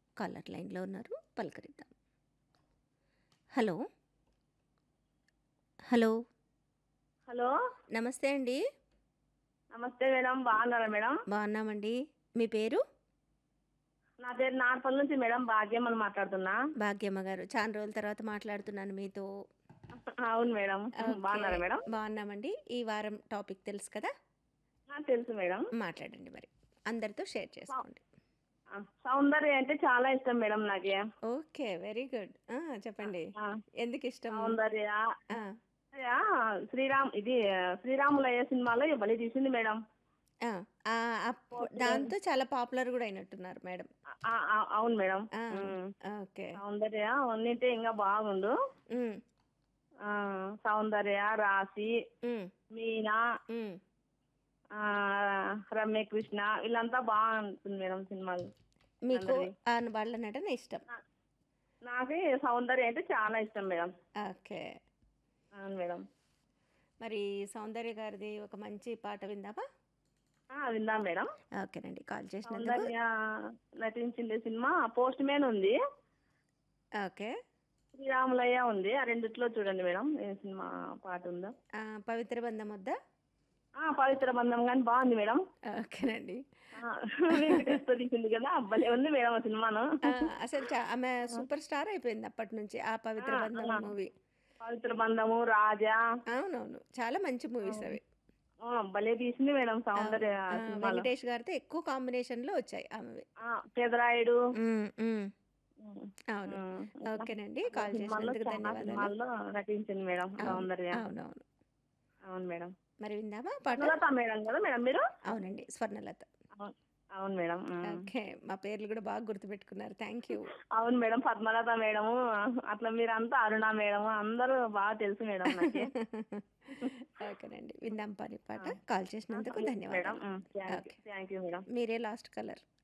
Caller లైన్లో ఉన్నారు పలకరిద్దాం hello hello hello నమస్తే అండి నమస్తే మేడం బాగున్నారా మేడం బాగున్నామండి మీ పేరు నా పేరు నార్పల్ నుంచి మేడం భాగ్యం అని మాట్లాడుతున్నా భాగ్యమ్మ గారు చాలా రోజుల తర్వాత మాట్లాడుతున్నాను మీతో అవును మేడం ఓకే. బాగున్నారా మేడం బాగున్నామండి ఈ వారం టాపిక్ తెలుసు కదా ఆ, తెలుసు మేడం మాట్లాడండి మరి అందరితో షేర్ చేసుకోండి ఆ, సౌందర్య అంటే చాలా ఇష్టం మేడం నాకు ఓకే వెరీ గుడ్ చెప్పండి ఆ, ఎందుకు ఇష్టం సౌందర్య ఆ, ఆ, శ్రీరామ్ ఇది శ్రీరాములయ్య సినిమాలో బలి తీసింది మేడం ఆ, ఆ, అప్పు- దాంతో చాలా పాపులర్ కూడా అయినట్టున్నారు మేడం ఆ, ఆ, అవును మేడం ఆ, ఉమ్. ఓకే సౌందర్య ఉన్నింటే ఇంకా బాగుండు ఉమ్, ఆ, సౌందర్య రాశి ఉమ్, మీనా ఉమ్. ఆ, రమ్య కృష్ణ వీళ్ళంతా బాగుంటుంది మేడం సినిమాలు మీకు అందరివి. ఆ వాళ్ళ నటన ఇష్టం నాకు సౌందర్య అంటే చాలా ఇష్టం మేడం ఓకే అవును మేడం మరి సౌందర్య గారిది ఒక మంచి పాట విందామా ఆ, విందాం మేడం ఓకేనండి కాల్ చేసినందుకు సౌందర్య నటించింది సినిమా పోస్ట్ మ్యాన్ ఉంది ఓకే శ్రీరాములయ్య ఉంది ఆ రెండిట్లో చూడండి మేడం ఏ సినిమా పాట ఉందో ఆ, పవిత్ర బంధం వద్దా ఆ, పవిత్ర బంధం కానీ బాగుంది మేడం ఓకేనండి ఆ, వెంకటేశ్వర తీసింది కదా భలే ఉంది మేడం ఆ సినిమాను ఆ, అసలు చా- ఆమె సూపర్ స్టార్ అయిపోయింది అప్పటి నుంచి ఆ పవిత్ర ఆ, బంధం ఆ. మూవీ పవిత్ర బంధము రాజా అవునవును చాలా మంచి మూవీస్ అవి ఆ, భలే తీసింది మేడం సౌందర్య ఆ, ఆ సినిమాలో వెంకటేష్ గారితో ఎక్కువ కాంబినేషన్ లో వచ్చాయి ఆమెవి ఆ, పెదరాయుడు ఉమ్, ఉమ్. ఉమ్, అవును ఉమ్. ఓకేనండి కాల్ సినిమాల్లో చేసినందుకు చాలా ధన్యవాదాలు సినిమాల్లో నటించింది మేడం అవును సౌందర్య అవునవును అవును మేడం మరి విందామా పాట సుమలత మేడం కదా మేడం మీరు అవునండి స్వర్ణలత అవును అవును మేడం ఉమ్. ఓకే మా పేర్లు కూడా బాగా గుర్తుపెట్టుకున్నారు థ్యాంక్ యూ అవును మేడం పద్మలత మేడము అట్లా మీరంతా అరుణ మేడం అందరూ బాగా తెలుసు మేడం నాకు ఓకేనండి విందాం పని పాట కాల్ చేసినందుకు మేడం ధన్యవాదాలు thank okay thank you madam మీరే లాస్ట్ కలర్